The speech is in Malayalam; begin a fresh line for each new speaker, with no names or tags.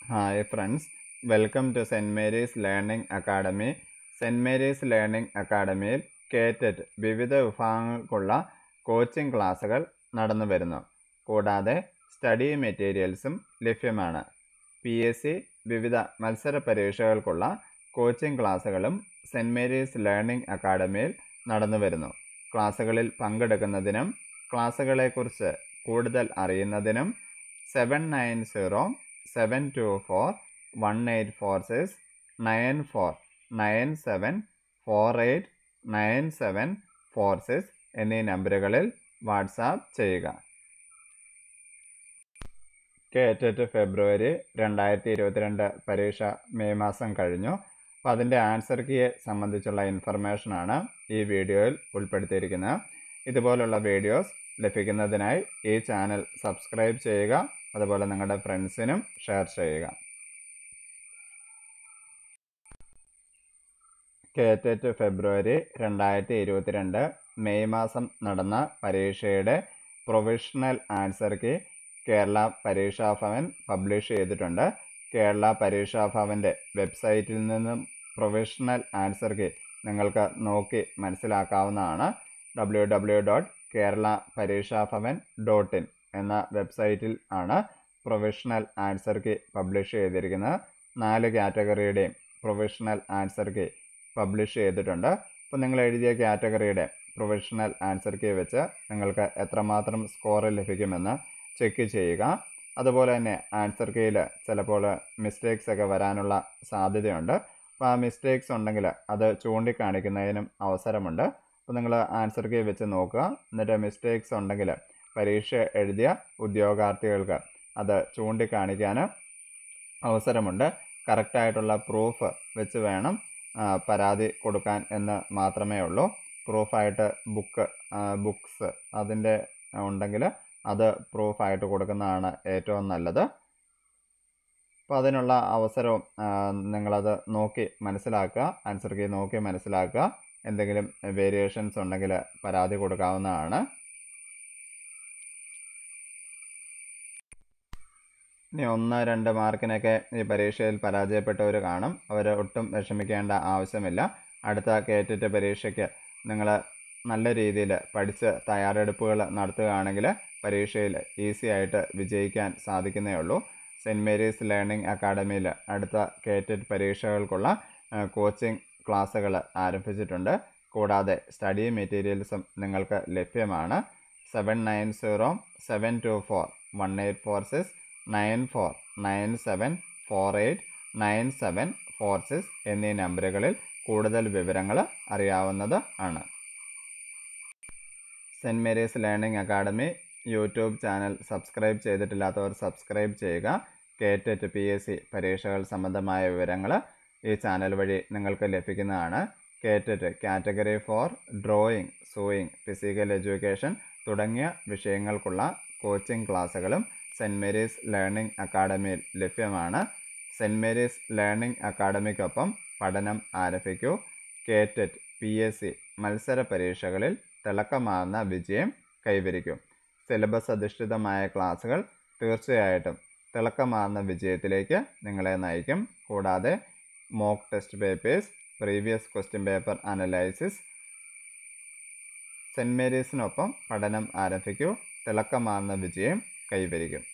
hi friends welcome to saint Mary's learning academy saint Mary's learning അക്കാഡമിയിൽ കേറ്ററ്റ് വിവിധ വിഭാഗങ്ങൾക്കുള്ള കോച്ചിംഗ് ക്ലാസ്സുകൾ നടന്നു വരുന്നു കൂടാതെ സ്റ്റഡി മെറ്റീരിയൽസും ലഭ്യമാണ് പി എസ് സി വിവിധ മത്സര പരീക്ഷകൾക്കുള്ള കോച്ചിംഗ് ക്ലാസ്സുകളും സെൻറ്റ് മേരീസ് ലേണിംഗ് അക്കാഡമിയിൽ നടന്നു വരുന്നു ക്ലാസ്സുകളിൽ പങ്കെടുക്കുന്നതിനും ക്ലാസ്സുകളെക്കുറിച്ച് കൂടുതൽ അറിയുന്നതിനും seven nine zero seven two four one eight four six nine four nine seven four eight nine seven four six എന്നീ നമ്പറുകളിൽ വാട്സാപ്പ് ചെയ്യുക കേറ്ററ്റ് ഫെബ്രുവരി രണ്ടായിരത്തി ഇരുപത്തിരണ്ട് പരീക്ഷ മെയ് മാസം കഴിഞ്ഞു അപ്പോൾ അതിൻ്റെ ആൻസർ കീയെ സംബന്ധിച്ചുള്ള ഇൻഫർമേഷനാണ് ഈ വീഡിയോയിൽ ഉൾപ്പെടുത്തിയിരിക്കുന്നത് ഇതുപോലുള്ള വീഡിയോസ് ലഭിക്കുന്നതിനായി ഈ ചാനൽ സബ്സ്ക്രൈബ് ചെയ്യുക അതുപോലെ നിങ്ങളുടെ ഫ്രണ്ട്സിനും ഷെയർ ചെയ്യുക കേറ്ററ്റ് ഫെബ്രുവരി രണ്ടായിരത്തി ഇരുപത്തിരണ്ട് മെയ് മാസം നടന്ന പരീക്ഷയുടെ പ്രൊവിഷണൽ ആൻസർ കീ കേരള പരീക്ഷാ ഭവൻ പബ്ലിഷ് ചെയ്തിട്ടുണ്ട് കേരള പരീക്ഷാ ഭവൻ്റെ വെബ്സൈറ്റിൽ നിന്നും പ്രൊവിഷണൽ ആൻസർ കീ നിങ്ങൾക്ക് നോക്കി മനസ്സിലാക്കാവുന്നതാണ് ഡബ്ല്യു ഡബ്ല്യു ഡോട്ട് കേരള പരീക്ഷാ ഭവൻ ഡോട്ട് ഇൻ എന്ന വെബ്സൈറ്റിൽ ആണ് പ്രൊവിഷണൽ ആൻസർ കീ പബ്ലിഷ് ചെയ്തിരിക്കുന്നത് നാല് കാറ്റഗറിയുടെയും പ്രൊവിഷണൽ ആൻസർ കീ പബ്ലിഷ് ചെയ്തിട്ടുണ്ട് അപ്പോൾ നിങ്ങൾ എഴുതിയ കാറ്റഗറിയുടെ പ്രൊവിഷണൽ ആൻസർ കീ വെച്ച് നിങ്ങൾക്ക് എത്രമാത്രം സ്കോർ ലഭിക്കുമെന്ന് ചെക്ക് ചെയ്യുക അതുപോലെ തന്നെ ആൻസർ കീയിൽ ചിലപ്പോൾ മിസ്റ്റേക്സ് ഒക്കെ വരാനുള്ള സാധ്യതയുണ്ട് അപ്പോൾ ആ മിസ്റ്റേക്സ് ഉണ്ടെങ്കിൽ അത് ചൂണ്ടിക്കാണിക്കുന്നതിനും അവസരമുണ്ട് അപ്പോൾ നിങ്ങൾ ആൻസർ കീ വെച്ച് നോക്കുക എന്നിട്ട് മിസ്റ്റേക്സ് ഉണ്ടെങ്കിൽ പരീക്ഷ എഴുതിയ ഉദ്യോഗാർത്ഥികൾക്ക് അത് ചൂണ്ടിക്കാണിക്കാൻ അവസരമുണ്ട് കറക്റ്റായിട്ടുള്ള പ്രൂഫ് വെച്ച് വേണം പരാതി കൊടുക്കാൻ എന്ന് മാത്രമേ ഉള്ളൂ പ്രൂഫായിട്ട് ബുക്ക് ബുക്സ് അതിൻ്റെ ഉണ്ടെങ്കിൽ അത് പ്രൂഫായിട്ട് കൊടുക്കുന്നതാണ് ഏറ്റവും നല്ലത് അപ്പോൾ അതിനുള്ള അവസരവും നിങ്ങളത് നോക്കി മനസ്സിലാക്കുക ആൻസർ കീ നോക്കി മനസ്സിലാക്കുക എന്തെങ്കിലും വേരിയേഷൻസ് ഉണ്ടെങ്കിൽ പരാതി കൊടുക്കാവുന്നതാണ് ഇനി ഒന്ന് രണ്ട് മാർക്കിനൊക്കെ ഈ പരീക്ഷയിൽ പരാജയപ്പെട്ടവർ കാണും അവർ ഒട്ടും വിഷമിക്കേണ്ട ആവശ്യമില്ല അടുത്ത കേറ്റിട്ട് പരീക്ഷയ്ക്ക് നിങ്ങൾ നല്ല രീതിയിൽ പഠിച്ച് തയ്യാറെടുപ്പുകൾ നടത്തുകയാണെങ്കിൽ പരീക്ഷയിൽ ഈസി ആയിട്ട് വിജയിക്കാൻ സാധിക്കുന്നേ ഉള്ളൂ സെൻറ്റ് മേരീസ് ലേണിംഗ് അക്കാഡമിയിൽ അടുത്ത കേറ്റഡ് പരീക്ഷകൾക്കുള്ള കോച്ചിങ് ക്ലാസ്സുകൾ ആരംഭിച്ചിട്ടുണ്ട് കൂടാതെ സ്റ്റഡി മെറ്റീരിയൽസും നിങ്ങൾക്ക് ലഭ്യമാണ് seven nine zero seven two four one eight four six nine four nine seven four eight nine seven four six എന്നീ നമ്പറുകളിൽ കൂടുതൽ വിവരങ്ങൾ അറിയാവുന്നത് ആണ് saint Mary's learning academy YouTube channel subscribe ചെയ്തിട്ടില്ലാത്തവർ സബ്സ്ക്രൈബ് ചെയ്യുക കേറ്ററ്റ് പി എസ് സി പരീക്ഷകൾ സംബന്ധമായ വിവരങ്ങൾ ഈ ചാനൽ വഴി നിങ്ങൾക്ക് ലഭിക്കുന്നതാണ് KTET category four drawing sewing physical education തുടങ്ങിയ വിഷയങ്ങൾക്കുള്ള കോച്ചിങ് ക്ലാസ്സുകളും സെൻറ്റ് മേരീസ് ലേണിംഗ് അക്കാഡമിയിൽ ലഭ്യമാണ് സെൻറ്റ് മേരീസ് ലേണിംഗ് അക്കാഡമിക്കൊപ്പം പഠനം ആരംഭിക്കൂ കേറ്ററ്റ് പി എസ് സി മത്സര പരീക്ഷകളിൽ തിളക്കമാർന്ന വിജയം കൈവരിക്കും സിലബസ് അധിഷ്ഠിതമായ ക്ലാസ്സുകൾ തീർച്ചയായിട്ടും തിളക്കമാർന്ന വിജയത്തിലേക്ക് നിങ്ങളെ നയിക്കും കൂടാതെ mock test papers previous question paper analysis saint മേരീസിനൊപ്പം പഠനം ആരംഭിക്കൂ തിളക്കമാർന്ന വിജയം കൈവരിക്കും